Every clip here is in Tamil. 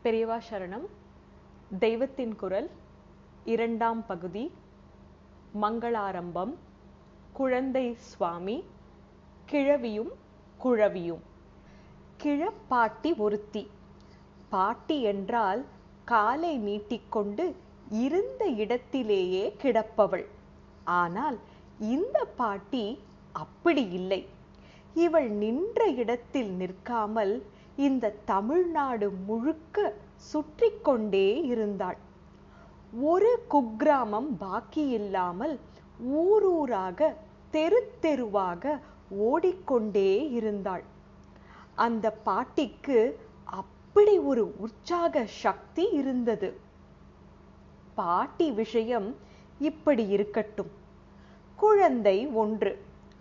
பெரியவா சரணம் தெய்வத்தின் குரல் இரண்டாம் பகுதி மங்களாரம்பம் குழந்தை சுவாமி கிழவியும் குழவியும் கிழப்பாட்டி ஒருத்தி பாட்டி என்றால் காலை நீட்டிக்கொண்டு இருந்த இடத்திலேயே கிடப்பவள் ஆனால் இந்த பாட்டி அப்படி இல்லை இவள் நின்ற இடத்தில் நிற்காமல் இந்த தமிழ்நாடு முழுக்க சுற்றி கொண்டே இருந்தாள் ஒரு குக்கிராமம் பாக்கி இல்லாமல் ஊரூராக தெரு தெருவாக ஓடிக்கொண்டே இருந்தாள் அந்த பாட்டிக்கு அப்படி ஒரு உற்சாக சக்தி இருந்தது பாட்டி விஷயம் இப்படி இருக்கட்டும் குழந்தை ஒன்று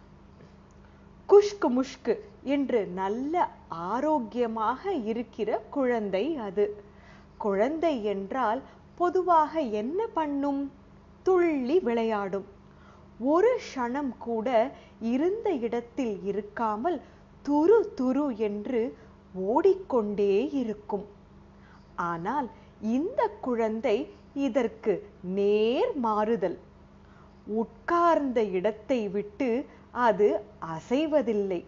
குஷ்கு முஷ்கு என்று நல்ல ஆரோக்கியமாக இருக்கிற குழந்தை அது குழந்தை என்றால் பொதுவாக என்ன பண்ணும் துள்ளி விளையாடும் ஒரு க்ஷணம் கூட இருந்த இடத்தில் இருக்காமல் துரு துரு என்று ஓடிக்கொண்டே இருக்கும் ஆனால் இந்த குழந்தை இதற்கு நேர் மாறுதல் உட்கார்ந்த இடத்தை விட்டு அது அசைவதில்லை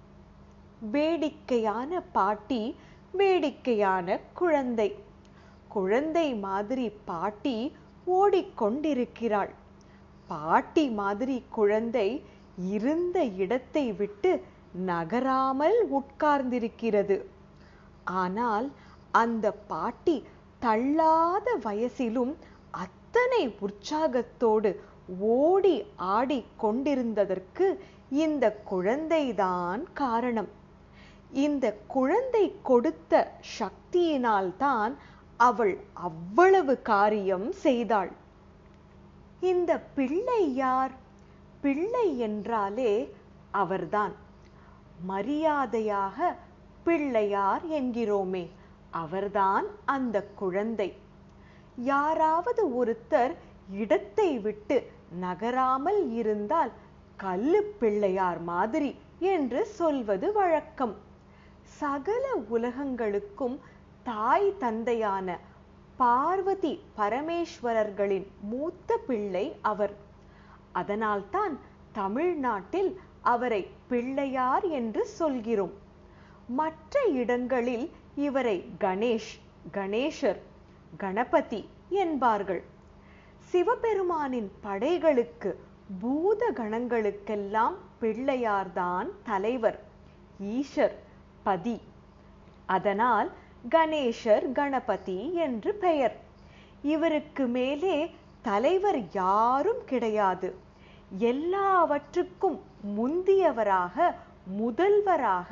வேடிக்கையான பாட்டி வேடிக்கையான குழந்தை குழந்தை மாதிரி பாட்டி ஓடிக்கொண்டிருக்கிறாள் பாட்டி மாதிரி குழந்தை இருந்த இடத்தை விட்டு நகராமல் உட்கார்ந்திருக்கிறது ஆனால் அந்த பாட்டி தள்ளாத வயசிலும் அத்தனை உற்சாகத்தோடு ஓடி ஆடி கொண்டிருந்ததற்கு இந்த குழந்தைதான் காரணம் இந்த குழந்தை கொடுத்த சக்தியினால்தான் அவள் அவ்வளவு காரியம் செய்தாள் இந்த பிள்ளை யார் பிள்ளை என்றாலே அவர்தான் மரியாதையாக பிள்ளையார் என்கிறோமே அவர்தான் அந்த குழந்தை யாராவது ஒருத்தர் இடத்தை விட்டு நகராமல் இருந்தால் கல்லு பிள்ளையார் மாதிரி என்று சொல்வது வழக்கம் சகல உலகங்களுக்கும் தாய் தந்தையான பார்வதி பரமேஸ்வரர்களின் மூத்த பிள்ளை அவர் அதனால்தான் தமிழ்நாட்டில் அவரை பிள்ளையார் என்று சொல்கிறோம் மற்ற இடங்களில் இவரை கணேஷ் கணேசர் கணபதி என்பார்கள் சிவபெருமானின் படைகளுக்கு பூத கணங்களுக்கெல்லாம் பிள்ளையார்தான் தலைவர் ஈஷர் பதி அதனால் கணேசர் கணபதி என்று பெயர் இவருக்கு மேலே தலைவர் யாரும் கிடையாது எல்லாவற்றுக்கும் முந்தியவராக முதல்வராக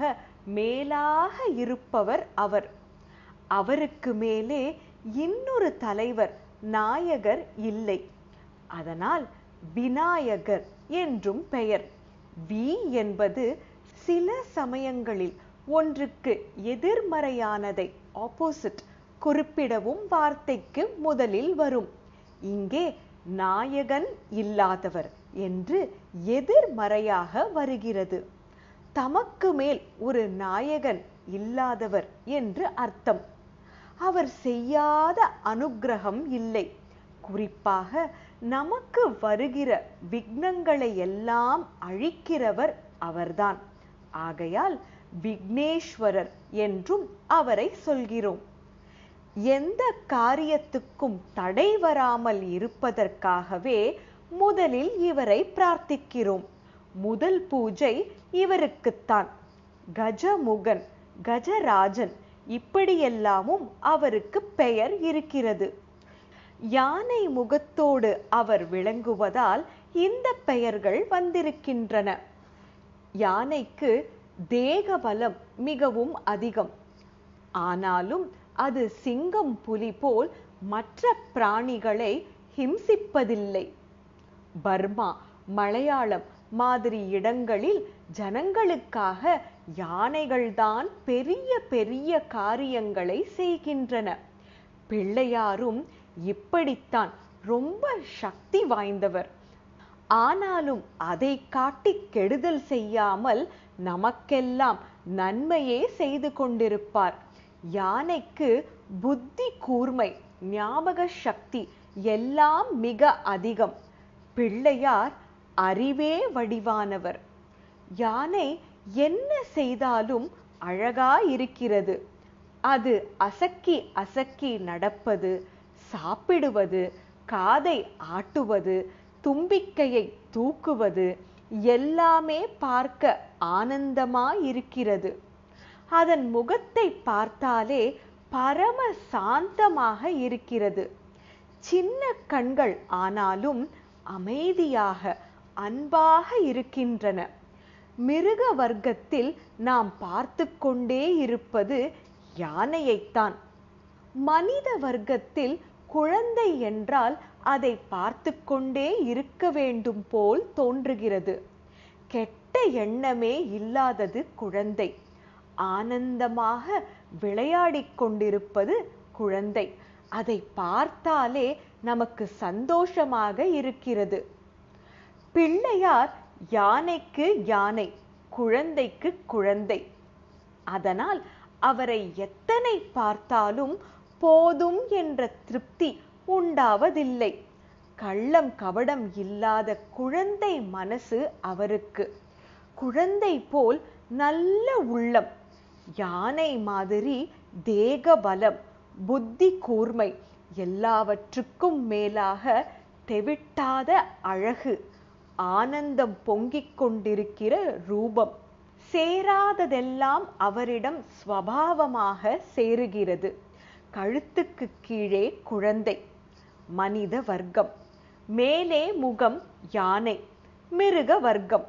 மேலாக இருப்பவர் அவர் அவருக்கு மேலே இன்னொரு தலைவர் நாயகர் இல்லை அதனால் விநாயகர் என்றும் பெயர் வி என்பது சில சமயங்களில் ஒன்றுக்கு எதிர்மறையானதை ஆப்போசிட் குறிப்பிடவும் வார்த்தைக்கு முதலில் வரும் இங்கே நாயகன் இல்லாதவர் என்று எதிர்மறையாக வருகிறது தமக்கு மேல் ஒரு நாயகன் இல்லாதவர் என்று அர்த்தம் அவர் செய்யாத அனுக்கிரகம் இல்லை குறிப்பாக நமக்கு வருகிற விக்னங்களை எல்லாம் அழிக்கிறவர் அவர்தான் ஆகையால் விக்னேஸ்வரர் என்றும் அவரை சொல்கிறோம் எந்த காரியத்துக்கும் தடை வராமல் இருப்பதற்காகவே முதலில் இவரை பிரார்த்திக்கிறோம் முதல் பூஜை இவருக்குத்தான் கஜமுகன் கஜராஜன் இப்படியெல்லாமும் அவருக்கு பெயர் இருக்கிறது யானை முகத்தோடு அவர் விளங்குவதால் இந்த பெயர்கள் வந்திருக்கின்றன யானைக்கு தேக பலம் மிகவும் அதிகம் ஆனாலும் அது சிங்கம் புலி போல் மற்ற பிராணிகளை ஹிம்சிப்பதில்லை பர்மா மலையாளம் மாதிரி இடங்களில் ஜனங்களுக்காக யானைகள்தான் பெரிய பெரிய காரியங்களை செய்கின்றன பிள்ளையாரும் இப்படித்தான் ரொம்ப சக்தி வாய்ந்தவர் ஆனாலும் அதை காட்டி கெடுதல் செய்யாமல் நமக்கெல்லாம் நன்மையே செய்து கொண்டிருப்பார் யானைக்கு புத்தி கூர்மை ஞாபக சக்தி எல்லாம் மிக அதிகம் பிள்ளையார் அறிவே வடிவானவர் யானை என்ன செய்தாலும் அழகா இருக்கிறது அது அசக்கி அசக்கி நடப்பது சாப்பிடுவது காதை ஆட்டுவது தும்பிக்கையை தூக்குவது எல்லாமே பார்க்க ஆனந்தமாயிருக்கிறது அதன் முகத்தை பார்த்தாலே பரம சாந்தமாக இருக்கிறது சின்ன கண்கள் ஆனாலும் அமைதியாக அன்பாக இருக்கின்றன மிருக வர்க்கத்தில் நாம் பார்த்து கொண்டே இருப்பது யானையைத்தான் மனித வர்க்கத்தில் குழந்தை என்றால் அதை பார்த்து கொண்டே இருக்க வேண்டும் போல் தோன்றுகிறது கெட்ட எண்ணமே இல்லாதது குழந்தை ஆனந்தமாக விளையாடிக் கொண்டிருப்பது குழந்தை அதை பார்த்தாலே நமக்கு சந்தோஷமாக இருக்கிறது பிள்ளையார் யானைக்கு யானை குழந்தைக்கு குழந்தை அதனால் அவரை எத்தனை பார்த்தாலும் போதும் என்ற திருப்தி உண்டாவதில்லை கள்ளம் கபடம் இல்லாத குழந்தை மனசு அவருக்கு குழந்தை போல் நல்ல உள்ளம் யானை மாதிரி தேக பலம் புத்தி கூர்மை எல்லாவற்றுக்கும் மேலாக தெவிட்டாத அழகு ஆனந்தம் பொங்கிக் கொண்டிருக்கிற ரூபம் சேராததெல்லாம் அவரிடம் ஸ்வபாவமாக சேருகிறது கழுத்துக்கு கீழே குழந்தை மனித வர்க்கம் மேலே முகம் யானை மிருக வர்க்கம்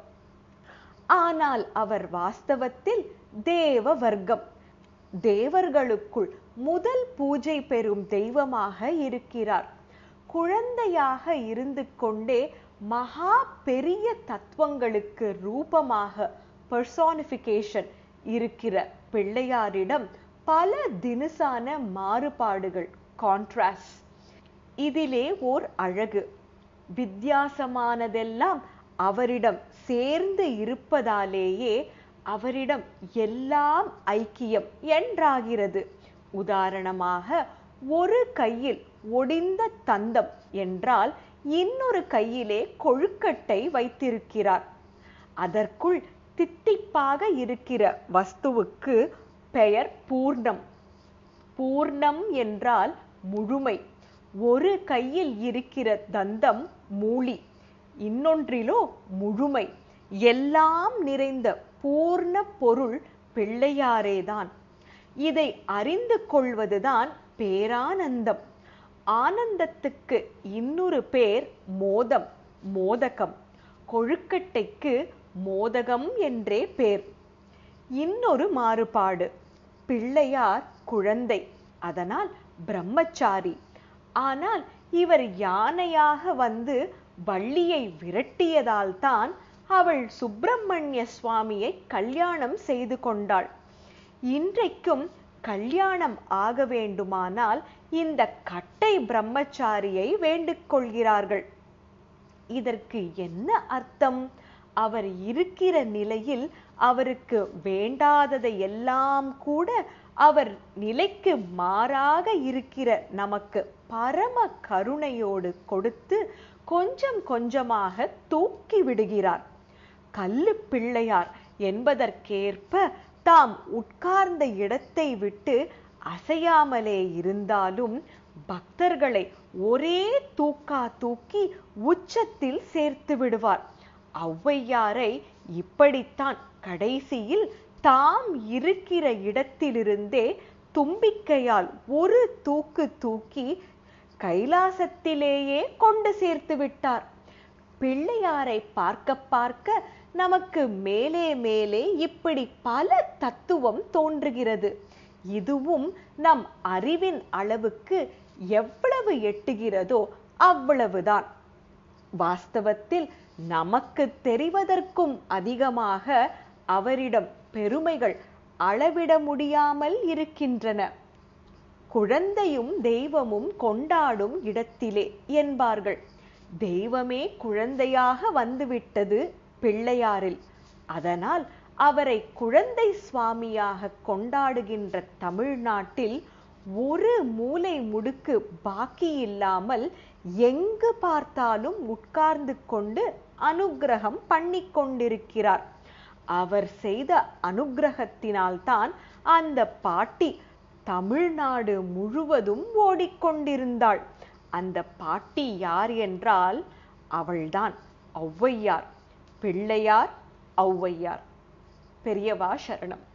ஆனால் அவர் வாஸ்தவத்தில் தேவ வர்க்கம் தேவர்களுக்குள் முதல் பூஜை பெறும் தெய்வமாக இருக்கிறார் குழந்தையாக இருந்து கொண்டே மகா பெரிய தத்துவங்களுக்கு ரூபமாக பர்சானிஃபிகேஷன் இருக்கிற பிள்ளையாரிடம் பல தினுசான மாறுபாடுகள் கான்ட்ராஸ்ட் இதிலே ஓர் அழகு வித்தியாசமானதெல்லாம் அவரிடம் சேர்ந்து இருப்பதாலேயே அவரிடம் எல்லாம் ஐக்கியம் என்றாகிறது உதாரணமாக ஒரு கையில் ஒடிந்த தந்தம் என்றால் இன்னொரு கையிலே கொழுக்கட்டை வைத்திருக்கிறார் அதற்குள் தித்திப்பாக இருக்கிற வஸ்துவுக்கு பெயர் பூர்ணம் பூர்ணம் என்றால் முழுமை ஒரு கையில் இருக்கிற தந்தம் மூலி இன்னொன்றிலோ முழுமை எல்லாம் நிறைந்த பூர்ண பொருள் பிள்ளையாரேதான் இதை அறிந்து கொள்வதுதான் பேரானந்தம் ஆனந்தத்துக்கு இன்னொரு பேர் மோதம் மோதகம் கொழுக்கட்டைக்கு மோதகம் என்றே பேர் இன்னொரு மாறுபாடு பிள்ளையார் குழந்தை அதனால் பிரம்மச்சாரி ஆனால் இவர் யானையாக வந்து வள்ளியை விரட்டியதால் தான் அவள் சுப்பிரமணிய சுவாமியை கல்யாணம் செய்து கொண்டாள் இன்றைக்கும் கல்யாணம் ஆக வேண்டுமானால் இந்த கட்டை பிரம்மச்சாரியை வேண்டிக் கொள்கிறார்கள் இதற்கு என்ன அர்த்தம் அவர் இருக்கிற நிலையில் அவருக்கு வேண்டாததை எல்லாம் கூட அவர் நிலைக்கு மாறாக இருக்கிற நமக்கு பரம கருணையோடு கொடுத்து கொஞ்சம் கொஞ்சமாக தூக்கி விடுகிறார் கல்லு பிள்ளையார் என்பதற்கேற்ப தாம் உட்கார்ந்த இடத்தை விட்டு அசையாமலே இருந்தாலும் பக்தர்களை ஒரே தூக்கா தூக்கி உச்சத்தில் சேர்த்து விடுவார் ஔவையாரை இப்படித்தான் கடைசியில் தாம் இருக்கிற இடத்திலிருந்தே தும்பிக்கையால் ஒரு தூக்கு தூக்கி கைலாசத்திலேயே கொண்டு சேர்த்து விட்டார் பிள்ளையாரை பார்க்க பார்க்க நமக்கு மேலே மேலே இப்படி பல தத்துவம் தோன்றுகிறது இதுவும் நம் அறிவின் அளவுக்கு எவ்வளவு எட்டுகிறதோ அவ்வளவுதான் வாஸ்தவத்தில் நமக்கு தெரிவதற்கும் அதிகமாக அவரிடம் பெருமைகள் அளவிட முடியாமல் இருக்கின்றன குழந்தையும் தெய்வமும் கொண்டாடும் இடத்திலே என்பார்கள் தெய்வமே குழந்தையாக வந்துவிட்டது பிள்ளையாரில் அதனால் அவரை குழந்தை சுவாமியாக கொண்டாடுகின்ற தமிழ்நாட்டில் ஒரு மூலை முடுக்கு பாக்கி இல்லாமல் எங்கு பார்த்தாலும் உட்கார்ந்து கொண்டு அனுக்கிரகம் பண்ணிக் கொண்டிருக்கிறார் அவர் செய்த அனுக்கிரகத்தினால்தான் அந்த பாட்டி தமிழ்நாடு முழுவதும் ஓடிக்கொண்டிருந்தாள் அந்த பாட்டி யார் என்றால் அவள்தான் ஔவையார் பிள்ளையார் ஔவையார் பெரியவா சரணம்